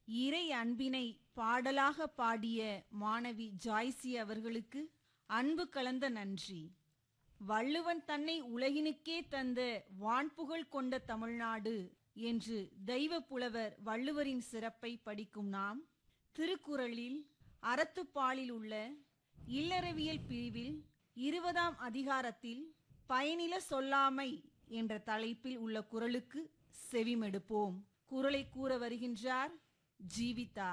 இறை அன்பினை பாடலாக பாடிய மாணவி ஜாய்சி அவர்களுக்கு அன்பு கலந்த நன்றி வள்ளுவன் தன்னை உலகினுக்கே தந்த வான்புகழ் கொண்ட தமிழ்நாடு என்று தெய்வ புலவர் வள்ளுவரின் சிறப்பை படிக்கும் நாம் திருக்குறளில் அறத்துப்பாலில் உள்ள இல்லறவியல் பிரிவில் இருபதாம் அதிகாரத்தில் பயனில சொல்லாமை என்ற தலைப்பில் உள்ள குறளுக்கு செவிமெடுப்போம் குறளை கூற வருகின்றார் ஜீவிதா